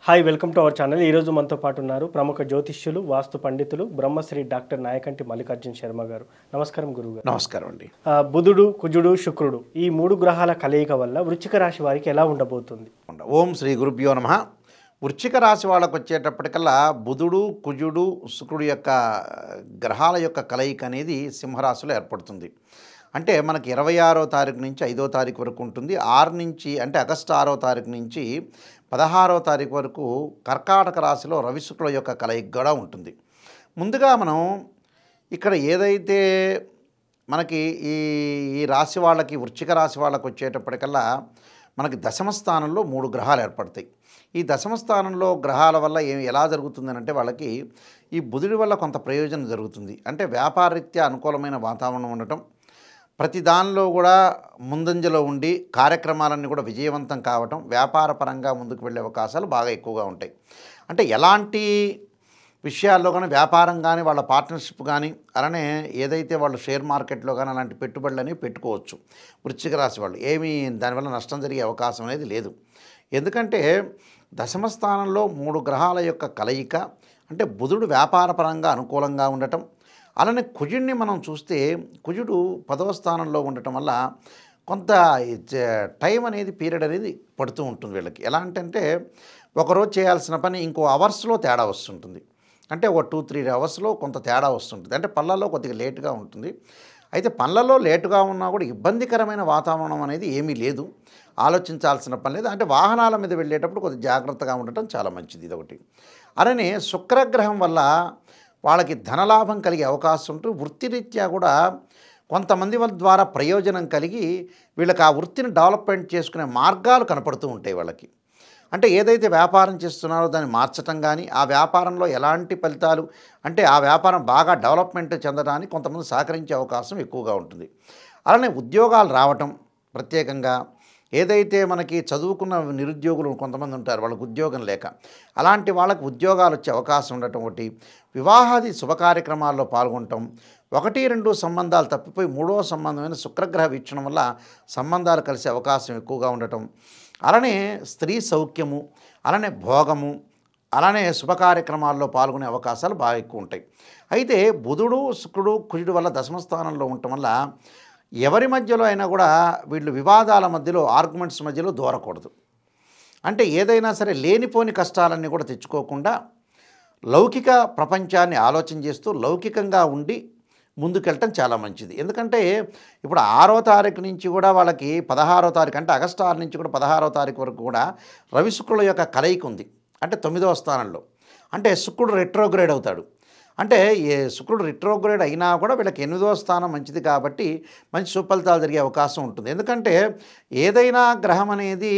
Hi welcome to our channel ఈరోజు మనతో పాటు ఉన్నారు ప్రముఖ జ్యోతిష్యులు వాస్తు పండితులు బ్రహ్మశ్రీ డాక్టర్ నాయకంటి మల్లికార్జున శర్మ గారు నమస్కారం గురువు గారు నమస్కారం అండి ఆ, బుధుడు కుజుడు శుక్రుడు ఈ మూడు గ్రహాల కలయిక వల్ల వృశ్చిక రాశి వారికి ఎలా ఉండబోతుంది ఓం శ్రీ గురుభ్యో నమ వృశ్చిక రాశి వాళ్ళకు వచ్చేటప్పటికల్లా బుధుడు కుజుడు శుక్రుడు యొక్క గ్రహాల యొక్క కలయిక అనేది సింహరాశిలో ఏర్పడుతుంది అంటే మనకి ఇరవై ఆరో తారీఖు నుంచి ఐదో తారీఖు వరకు ఉంటుంది ఆరు నుంచి అంటే ఆగస్టు ఆరో తారీఖు నుంచి పదహారో తారీఖు వరకు కర్కాటక రాశిలో రవి శుక్రుల యొక్క కలయిక కూడా ఉంటుంది ముందుగా మనం ఇక్కడ ఏదైతే మనకి ఈ ఈ రాశి వాళ్ళకి వృశ్చిక రాశి వాళ్ళకి వచ్చేటప్పటికల్లా మనకి దశమ స్థానంలో మూడు గ్రహాలు ఏర్పడతాయి ఈ దశమ స్థానంలో గ్రహాల వల్ల ఏం ఎలా జరుగుతుంది అంటే వాళ్ళకి ఈ బుధుడి వల్ల కొంత ప్రయోజనం జరుగుతుంది అంటే వ్యాపారరీత్యా అనుకూలమైన వాతావరణం ఉండటం ప్రతి దానిలో కూడా ముందంజలో ఉండి కార్యక్రమాలన్నీ కూడా విజయవంతం కావటం వ్యాపార పరంగా ముందుకు వెళ్ళే అవకాశాలు బాగా ఎక్కువగా ఉంటాయి అంటే ఎలాంటి విషయాల్లో కానీ వ్యాపారం కానీ వాళ్ళ పార్ట్నర్షిప్ కానీ అలానే ఏదైతే వాళ్ళు షేర్ మార్కెట్లో కానీ అలాంటి పెట్టుబడులని పెట్టుకోవచ్చు వృశ్చిక రాశి వాళ్ళు ఏమీ దానివల్ల నష్టం జరిగే అవకాశం అనేది లేదు ఎందుకంటే దశమ స్థానంలో మూడు గ్రహాల యొక్క కలయిక అంటే బుధుడు వ్యాపారపరంగా అనుకూలంగా ఉండటం అలానే కుజుడిని మనం చూస్తే కుజుడు పదవ స్థానంలో ఉండటం వల్ల కొంత ఈ జ- టైం అనేది పీరియడ్ అనేది పడుతూ ఉంటుంది వీళ్ళకి ఎలా అంటే ఒకరోజు చేయాల్సిన పని ఇంకో అవర్స్లో తేడా వస్తుంటుంది అంటే ఒక టూ త్రీ అవర్స్లో కొంత తేడా వస్తుంటుంది అంటే పళ్ళల్లో కొద్దిగా లేటుగా ఉంటుంది అయితే పనులలో లేటుగా ఉన్నా కూడా ఇబ్బందికరమైన వాతావరణం అనేది ఏమీ లేదు ఆలోచించాల్సిన పని లేదు అంటే వాహనాల మీద వెళ్ళేటప్పుడు కొద్దిగా జాగ్రత్తగా ఉండటం చాలా మంచిది ఇదొకటి అలానే శుక్రగ్రహం వల్ల వాళ్ళకి ధనలాభం కలిగే అవకాశం ఉంటుంది వృత్తిరీత్యా కూడా కొంతమంది వాళ్ళ ద్వారా ప్రయోజనం కలిగి వీళ్ళకి ఆ వృత్తిని డెవలప్మెంట్ చేసుకునే మార్గాలు కనపడుతూ ఉంటాయి వాళ్ళకి అంటే ఏదైతే వ్యాపారం చేస్తున్నారో దాన్ని మార్చటం కానీ ఆ వ్యాపారంలో ఎలాంటి ఫలితాలు అంటే ఆ వ్యాపారం బాగా డెవలప్మెంట్ చెందడానికి కొంతమంది సహకరించే అవకాశం ఎక్కువగా ఉంటుంది అలానే ఉద్యోగాలు రావటం ప్రత్యేకంగా ఏదైతే మనకి చదువుకున్న నిరుద్యోగులు కొంతమంది ఉంటారు వాళ్ళకి ఉద్యోగం లేక అలాంటి వాళ్ళకి ఉద్యోగాలు వచ్చే అవకాశం ఉండటం ఒకటి వివాహాది శుభ కార్యక్రమాల్లో పాల్గొనటం ఒకటి రెండు సంబంధాలు తప్పిపోయి మూడో సంబంధమైన శుక్రగ్రహ వీక్షణం వల్ల సంబంధాలు కలిసే అవకాశం ఎక్కువగా ఉండటం అలానే స్త్రీ సౌఖ్యము అలానే భోగము అలానే శుభ కార్యక్రమాల్లో పాల్గొనే అవకాశాలు బాగా ఎక్కువ ఉంటాయి అయితే బుధుడు శుక్రుడు కుజుడు వల్ల దశమ స్థానంలో ఉండటం వల్ల ఎవరి మధ్యలో అయినా కూడా వీళ్ళు వివాదాల మధ్యలో ఆర్గ్యుమెంట్స్ మధ్యలో దూరకూడదు అంటే ఏదైనా సరే లేనిపోని కష్టాలన్నీ కూడా తెచ్చుకోకుండా లౌకిక ప్రపంచాన్ని ఆలోచన చేస్తూ లౌకికంగా ఉండి ముందుకెళ్ళటం చాలా మంచిది ఎందుకంటే ఇప్పుడు ఆరో తారీఖు నుంచి కూడా వాళ్ళకి పదహారో తారీఖు అంటే ఆగస్టు ఆరు నుంచి కూడా పదహారో తారీఖు వరకు కూడా రవి శుక్రుల యొక్క కలయిక ఉంది అంటే తొమ్మిదవ స్థానంలో అంటే శుక్రుడు రెట్రోగ్రేడ్ అవుతాడు అంటే ఏ శుక్రుడు రిట్రోగ్రేడ్ అయినా కూడా వీళ్ళకి ఎనిమిదవ స్థానం మంచిది కాబట్టి మంచి సుఫలితాలు జరిగే అవకాశం ఉంటుంది ఎందుకంటే ఏదైనా గ్రహం అనేది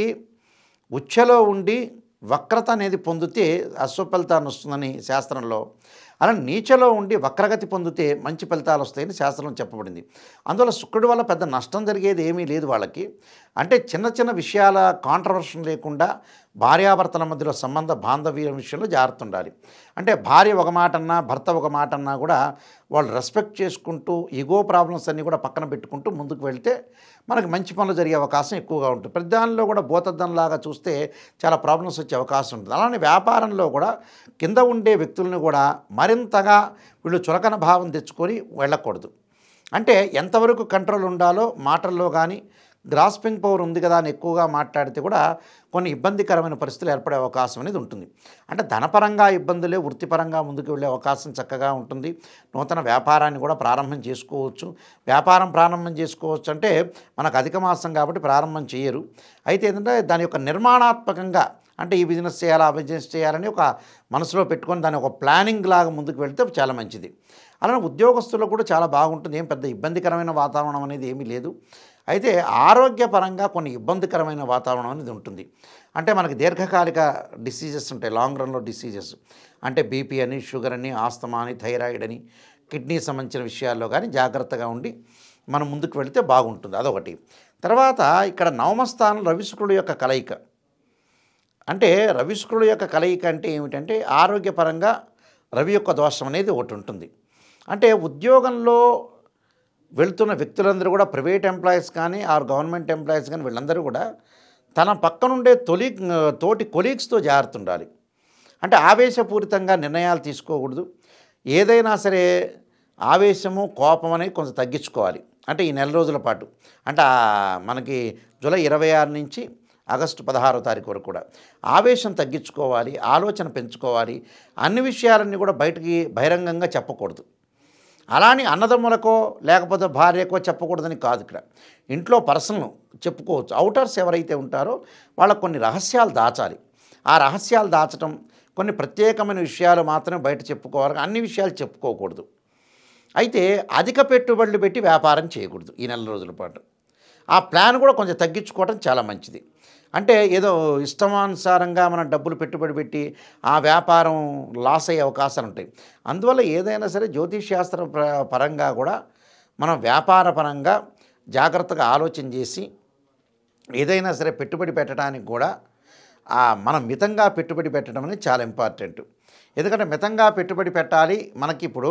ఉచ్ఛలో ఉండి వక్రత అనేది పొందితే అశ్వఫలితాన్ని వస్తుందని శాస్త్రంలో అలా నీచలో ఉండి వక్రగతి పొందితే మంచి ఫలితాలు వస్తాయని శాస్త్రంలో చెప్పబడింది అందువల్ల శుక్రుడి వల్ల పెద్ద నష్టం జరిగేది ఏమీ లేదు వాళ్ళకి అంటే చిన్న చిన్న విషయాల కాంట్రవర్షన్ లేకుండా భార్యాభర్తల మధ్యలో సంబంధ బాంధవ్యం విషయంలో జాగ్రత్త ఉండాలి అంటే భార్య ఒక మాట అన్నా భర్త ఒక మాట అన్నా కూడా వాళ్ళు రెస్పెక్ట్ చేసుకుంటూ ఈగో ప్రాబ్లమ్స్ అన్నీ కూడా పక్కన పెట్టుకుంటూ ముందుకు వెళ్తే మనకి మంచి పనులు జరిగే అవకాశం ఎక్కువగా ఉంటుంది ప్రతి దానిలో కూడా భూతద్దంలాగా చూస్తే చాలా ప్రాబ్లమ్స్ వచ్చే అవకాశం ఉంటుంది అలానే వ్యాపారంలో కూడా కింద ఉండే వ్యక్తులను కూడా మరింతగా వీళ్ళు చులకన భావం తెచ్చుకొని వెళ్ళకూడదు అంటే ఎంతవరకు కంట్రోల్ ఉండాలో మాటల్లో కానీ గ్రాస్పింగ్ పవర్ ఉంది కదా అని ఎక్కువగా మాట్లాడితే కూడా కొన్ని ఇబ్బందికరమైన పరిస్థితులు ఏర్పడే అవకాశం అనేది ఉంటుంది అంటే ధనపరంగా ఇబ్బందులే వృత్తిపరంగా ముందుకు వెళ్ళే అవకాశం చక్కగా ఉంటుంది నూతన వ్యాపారాన్ని కూడా ప్రారంభం చేసుకోవచ్చు వ్యాపారం ప్రారంభం చేసుకోవచ్చు అంటే మనకు అధిక మాసం కాబట్టి ప్రారంభం చేయరు అయితే ఏంటంటే దాని యొక్క నిర్మాణాత్మకంగా అంటే ఈ బిజినెస్ చేయాలి ఆ బిజినెస్ చేయాలని ఒక మనసులో పెట్టుకొని దాని ఒక ప్లానింగ్ లాగా ముందుకు వెళ్తే చాలా మంచిది అలానే ఉద్యోగస్తులకు కూడా చాలా బాగుంటుంది ఏం పెద్ద ఇబ్బందికరమైన వాతావరణం అనేది ఏమీ లేదు అయితే ఆరోగ్యపరంగా కొన్ని ఇబ్బందికరమైన వాతావరణం అనేది ఉంటుంది అంటే మనకి దీర్ఘకాలిక డిసీజెస్ ఉంటాయి లాంగ్ రన్లో డిసీజెస్ అంటే బీపీ అని షుగర్ అని ఆస్తమా అని థైరాయిడ్ అని కిడ్నీ సంబంధించిన విషయాల్లో కానీ జాగ్రత్తగా ఉండి మనం ముందుకు వెళితే బాగుంటుంది అదొకటి తర్వాత ఇక్కడ నవమస్థానం రవిశుక్రుడు యొక్క కలయిక అంటే రవిశుక్రుడు యొక్క కలయిక అంటే ఏమిటంటే ఆరోగ్యపరంగా రవి యొక్క దోషం అనేది ఒకటి ఉంటుంది అంటే ఉద్యోగంలో వెళ్తున్న వ్యక్తులందరూ కూడా ప్రైవేట్ ఎంప్లాయీస్ కానీ ఆర్ గవర్నమెంట్ ఎంప్లాయీస్ కానీ వీళ్ళందరూ కూడా తన పక్కనుండే తొలి తోటి కొలీగ్స్తో జాగ్రత్త ఉండాలి అంటే ఆవేశపూరితంగా నిర్ణయాలు తీసుకోకూడదు ఏదైనా సరే ఆవేశము కోపం అనేది కొంచెం తగ్గించుకోవాలి అంటే ఈ నెల రోజుల పాటు అంటే ఆ మనకి జూలై ఇరవై ఆరు నుంచి ఆగస్టు పదహారో తారీఖు వరకు కూడా ఆవేశం తగ్గించుకోవాలి ఆలోచన పెంచుకోవాలి అన్ని విషయాలన్నీ కూడా బయటికి బహిరంగంగా చెప్పకూడదు అలాని అన్నదమ్ములకో లేకపోతే భార్యకో చెప్పకూడదని కాదు ఇక్కడ ఇంట్లో పర్సనల్ చెప్పుకోవచ్చు అవుటర్స్ ఎవరైతే ఉంటారో వాళ్ళకు కొన్ని రహస్యాలు దాచాలి ఆ రహస్యాలు దాచటం కొన్ని ప్రత్యేకమైన విషయాలు మాత్రమే బయట చెప్పుకోవాలి అన్ని విషయాలు చెప్పుకోకూడదు అయితే అధిక పెట్టుబడులు పెట్టి వ్యాపారం చేయకూడదు ఈ నెల రోజుల పాటు ఆ ప్లాన్ కూడా కొంచెం తగ్గించుకోవడం చాలా మంచిది అంటే ఏదో ఇష్టమానుసారంగా మనం డబ్బులు పెట్టుబడి పెట్టి ఆ వ్యాపారం లాస్ అయ్యే అవకాశాలు ఉంటాయి అందువల్ల ఏదైనా సరే జ్యోతిష్ శాస్త్ర ప్ర- పరంగా కూడా మనం వ్యాపార పరంగా జాగ్రత్తగా ఆలోచన చేసి ఏదైనా సరే పెట్టుబడి పెట్టడానికి కూడా ఆ, మనం మితంగా పెట్టుబడి పెట్టడం అనేది చాలా ఇంపార్టెంట్ ఎందుకంటే మితంగా పెట్టుబడి పెట్టాలి మనకి ఇప్పుడు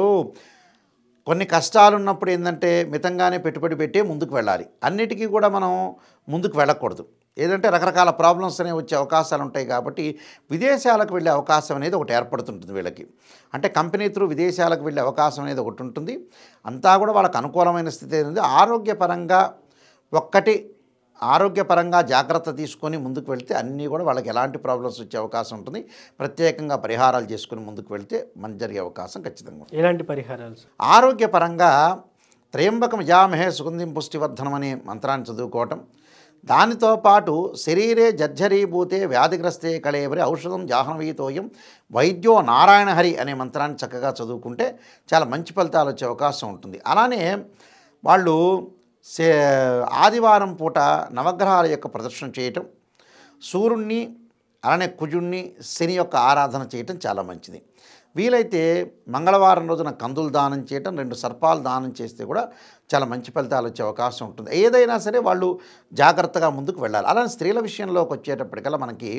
కొన్ని కష్టాలు ఉన్నప్పుడు ఏంటంటే మితంగానే పెట్టుబడి పెట్టే ముందుకు వెళ్ళాలి అన్నిటికీ కూడా మనం ముందుకు వెళ్ళకూడదు ఏదంటే రకరకాల ప్రాబ్లమ్స్ అనేవి వచ్చే అవకాశాలు ఉంటాయి కాబట్టి విదేశాలకు వెళ్ళే అవకాశం అనేది ఒకటి ఏర్పడుతుంటుంది వీళ్ళకి అంటే కంపెనీ త్రూ విదేశాలకు వెళ్ళే అవకాశం అనేది ఒకటి ఉంటుంది అంతా కూడా వాళ్ళకి అనుకూలమైన స్థితి అనేది ఆరోగ్యపరంగా ఒక్కటి ఆరోగ్యపరంగా జాగ్రత్త తీసుకొని ముందుకు వెళ్తే అన్నీ కూడా వాళ్ళకి ఎలాంటి ప్రాబ్లమ్స్ వచ్చే అవకాశం ఉంటుంది ప్రత్యేకంగా పరిహారాలు చేసుకుని ముందుకు వెళ్తే మంచి జరిగే అవకాశం ఖచ్చితంగా ఉంటుంది ఎలాంటి పరిహారాలు సార్? ఆరోగ్యపరంగా త్రయంబకం యజామహే సుగంధిం పుష్టివర్ధనం అనే మంత్రాన్ని చదువుకోవటం దానితో పాటు శరీరే జర్జరీభూతే వ్యాధిగ్రస్తే కళేవరి ఔషధం జాహ్నవీతోయం వైద్యో నారాయణహరి అనే మంత్రాన్ని చక్కగా చదువుకుంటే చాలా మంచి ఫలితాలు వచ్చే అవకాశం ఉంటుంది అలానే వాళ్ళు సే ఆదివారం పూట నవగ్రహాల యొక్క ప్రదర్శన చేయటం సూర్యుణ్ణి అలానే కుజుణ్ణి శని యొక్క ఆరాధన చేయటం చాలా మంచిది వీలైతే మంగళవారం రోజున కందులు దానం చేయటం రెండు సర్పాలు దానం చేస్తే కూడా చాలా మంచి ఫలితాలు వచ్చే అవకాశం ఉంటుంది ఏదైనా సరే వాళ్ళు జాగ్రత్తగా ముందుకు వెళ్ళాలి అలానే స్త్రీల విషయంలోకి వచ్చేటప్పటికల్లా మనకి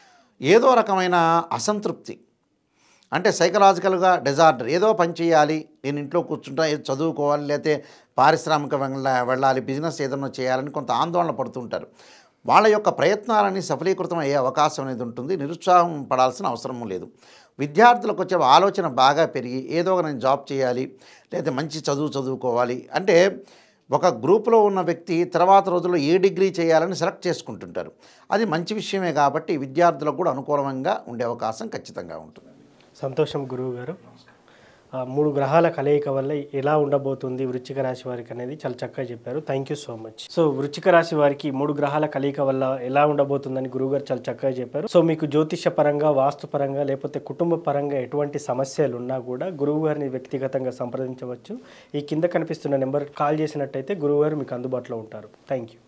ఏదో రకమైన అసంతృప్తి అంటే సైకలాజికల్గా డిజార్డర్ ఏదో పని చేయాలి నేను ఇంట్లో కూర్చుంటా ఏదో చదువుకోవాలి లేకపోతే పారిశ్రామిక వెళ్ళ వెళ్ళాలి బిజినెస్ ఏదైనా చేయాలని కొంత ఆందోళన పడుతుంటారు వాళ్ళ యొక్క ప్రయత్నాలన్నీ సఫలీకృతం అయ్యే అవకాశం అనేది ఉంటుంది నిరుత్సాహం పడాల్సిన అవసరం లేదు విద్యార్థులకు వచ్చే ఆలోచన బాగా పెరిగి ఏదో ఒక నేను జాబ్ చేయాలి లేదా మంచి చదువు చదువుకోవాలి అంటే ఒక గ్రూపులో ఉన్న వ్యక్తి తర్వాత రోజుల్లో ఏ డిగ్రీ చేయాలని సెలెక్ట్ చేసుకుంటుంటారు అది మంచి విషయమే కాబట్టి విద్యార్థులకు కూడా అనుకూలంగా ఉండే అవకాశం ఖచ్చితంగా ఉంటుంది సంతోషం గురువు గారు ఆ, మూడు గ్రహాల కలయిక వల్ల ఎలా ఉండబోతుంది వృశ్చిక రాశి వారికి అనేది చాలా చక్కగా చెప్పారు thank you so much so వృశ్చిక రాశి వారికి మూడు గ్రహాల కలయిక వల్ల ఎలా ఉండబోతుందని గురువు గారు చాలా చక్కగా చెప్పారు సో మీకు జ్యోతిష పరంగా వాస్తు పరంగా లేకపోతే కుటుంబ పరంగా ఎటువంటి సమస్యలు ఉన్నా కూడా గురువు గారిని వ్యక్తిగతంగా సంప్రదించవచ్చు ఈ కింద కనిపిస్తున్న నెంబర్ కాల్ చేసినట్టయితే గురువు గారు మీకు అందుబాటులో ఉంటారు థ్యాంక్ యూ